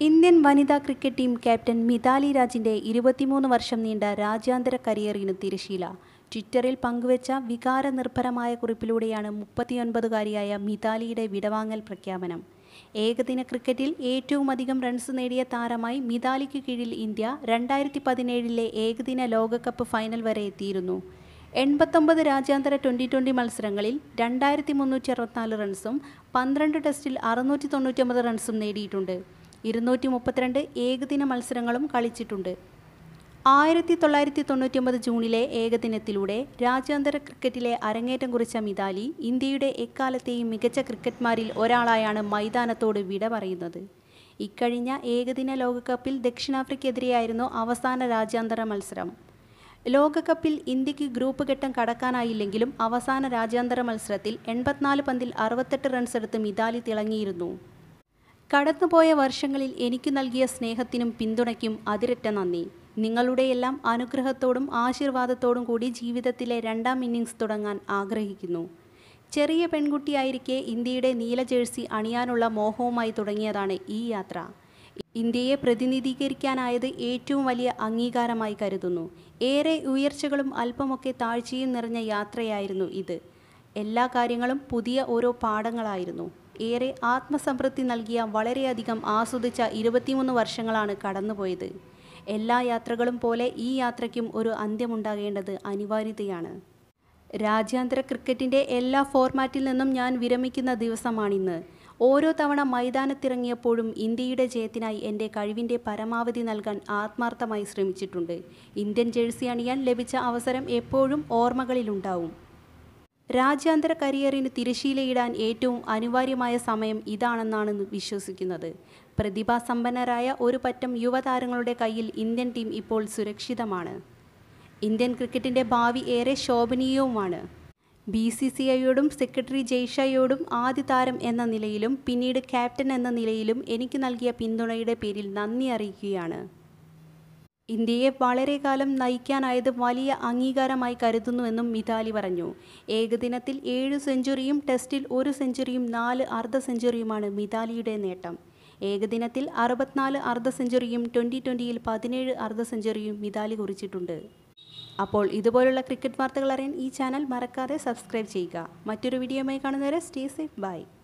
Indian വനിതാ cricket team captain Mithali രാജിൻ്റെ ഇരുപത്തിമൂന്ന് വർഷം നീണ്ട രാജ്യാന്തര കരിയറിന് തിരശീല ട്വിറ്ററിൽ പങ്കുവച്ച വികാരനിർഭരമായ കുറിപ്പിലൂടെയാണ് മുപ്പത്തിയൊൻപതുകാരിയായ മിതാലിയുടെ വിടവാങ്ങൽ പ്രഖ്യാപനം ഏകദിന ക്രിക്കറ്റിൽ ഏറ്റവും അധികം റൺസ് നേടിയ താരമായി മിതാലിക്ക് കീഴിൽ ഇന്ത്യ രണ്ടായിരത്തി പതിനേഴിലെ ഏകദിന ലോകകപ്പ് ഫൈനൽ വരെ എത്തിയിരുന്നു എൺപത്തൊമ്പത് രാജ്യാന്തര ട്വൻ്റി ട്വൻ്റി മത്സരങ്ങളിൽ രണ്ടായിരത്തി മുന്നൂറ്റി അറുപത്തിനാല് റൺസും പന്ത്രണ്ട് ടെസ്റ്റിൽ അറുന്നൂറ്റി തൊണ്ണൂറ്റൊമ്പത് റൺസും നേടിയിട്ടുണ്ട് ഇരുന്നൂറ്റി മുപ്പത്തിരണ്ട് ഏകദിന മത്സരങ്ങളും കളിച്ചിട്ടുണ്ട് ആയിരത്തി തൊള്ളായിരത്തി തൊണ്ണൂറ്റിയൊമ്പത് ജൂണിലെ ഏകദിനത്തിലൂടെ രാജ്യാന്തര ക്രിക്കറ്റിലെ അരങ്ങേറ്റം കുറിച്ച മിതാലി ഇന്ത്യയുടെ എക്കാലത്തെയും മികച്ച ക്രിക്കറ്റ്മാരിൽ ഒരാളായാണ് മൈതാനത്തോട് വിട പറയുന്നത് ഇക്കഴിഞ്ഞ ഏകദിന ലോകകപ്പിൽ ദക്ഷിണാഫ്രിക്കെതിരെയായിരുന്നു അവസാന രാജ്യാന്തര മത്സരം ലോകകപ്പിൽ ഇന്ത്യക്ക് ഗ്രൂപ്പ് ഘട്ടം കടക്കാനായില്ലെങ്കിലും അവസാന രാജ്യാന്തര മത്സരത്തിൽ എൺപത്തിനാല് പന്തിൽ അറുപത്തെട്ട് റൺസ് എടുത്ത് മിതാലി തിളങ്ങിയിരുന്നു കടന്നുപോയ വർഷങ്ങളിൽ എനിക്ക് നൽകിയ സ്നേഹത്തിനും പിന്തുണയ്ക്കും അതിരറ്റ നന്ദി നിങ്ങളുടെയെല്ലാം അനുഗ്രഹത്തോടും ആശീർവാദത്തോടും കൂടി ജീവിതത്തിലെ രണ്ടാം ഇന്നിങ്സ് തുടങ്ങാൻ ആഗ്രഹിക്കുന്നു ചെറിയ പെൺകുട്ടിയായിരിക്കെ ഇന്ത്യയുടെ നീല ജേഴ്സി അണിയാനുള്ള മോഹവുമായി തുടങ്ങിയതാണ് ഈ യാത്ര ഇന്ത്യയെ പ്രതിനിധീകരിക്കാനായത് ഏറ്റവും വലിയ അംഗീകാരമായി കരുതുന്നു ഏറെ ഉയർച്ചകളും അല്പമൊക്കെ താഴ്ചയും നിറഞ്ഞ യാത്രയായിരുന്നു ഇത് എല്ലാ കാര്യങ്ങളും പുതിയ ഓരോ പാഠങ്ങളായിരുന്നു ഏറെ ആത്മസംതൃപ്തി നൽകിയ വളരെയധികം ആസ്വദിച്ച ഇരുപത്തിമൂന്ന് വർഷങ്ങളാണ് കടന്നുപോയത് എല്ലാ യാത്രകളും പോലെ ഈ യാത്രയ്ക്കും ഒരു അന്ത്യമുണ്ടാകേണ്ടത് അനിവാര്യതയാണ് രാജ്യാന്തര ക്രിക്കറ്റിൻ്റെ എല്ലാ ഫോർമാറ്റിൽ നിന്നും ഞാൻ വിരമിക്കുന്ന ദിവസമാണിന്ന് ഓരോ തവണ മൈതാനത്തിറങ്ങിയപ്പോഴും ഇന്ത്യയുടെ ജയത്തിനായി എൻ്റെ കഴിവിൻ്റെ പരമാവധി നൽകാൻ ആത്മാർത്ഥമായി ശ്രമിച്ചിട്ടുണ്ട് ഇന്ത്യൻ ജേഴ്സി അണിയാൻ ലഭിച്ച അവസരം എപ്പോഴും ഓർമ്മകളിലുണ്ടാവും രാജ്യാന്തര കരിയറിന് തിരശീലയിടാൻ ഏറ്റവും അനിവാര്യമായ സമയം ഇതാണെന്നാണ് വിശ്വസിക്കുന്നത് പ്രതിഭാസമ്പന്നരായ ഒരു പറ്റം യുവതാരങ്ങളുടെ കയ്യിൽ ഇന്ത്യൻ ടീം ഇപ്പോൾ സുരക്ഷിതമാണ് ഇന്ത്യൻ ക്രിക്കറ്റിൻ്റെ ഭാവി ഏറെ ശോഭനീയവുമാണ് ബി സി സി ഐയോടും സെക്രട്ടറി ജയ്ഷയോടും ആദ്യ താരം എന്ന നിലയിലും പിന്നീട് ക്യാപ്റ്റൻ എന്ന നിലയിലും എനിക്ക് നൽകിയ പിന്തുണയുടെ പേരിൽ നന്ദി അറിയിക്കുകയാണ് ഇന്ത്യയെ വളരെ കാലം നയിക്കാനായത് വലിയ അംഗീകാരമായി കരുതുന്നുവെന്നും മിതാലി പറഞ്ഞു ഏകദിനത്തിൽ ഏഴ് സെഞ്ചുറിയും ടെസ്റ്റിൽ ഒരു സെഞ്ചുറിയും നാല് അർദ്ധ സെഞ്ചുറിയുമാണ് മിതാലിയുടെ നേട്ടം ഏകദിനത്തിൽ അറുപത്തിനാല് അർദ്ധ സെഞ്ചുറിയും ട്വൻ്റി ട്വൻ്റിയിൽ പതിനേഴ് അർദ്ധ സെഞ്ചുറിയും മിതാലി കുറിച്ചിട്ടുണ്ട് അപ്പോൾ ഇതുപോലുള്ള ക്രിക്കറ്റ് വാർത്തകൾ അറിയാൻ ഈ ചാനൽ മറക്കാതെ സബ്സ്ക്രൈബ് ചെയ്യുക മറ്റൊരു വീഡിയോയുമായി കാണുന്നവരെ സ്റ്റേ സേഫ് ബൈ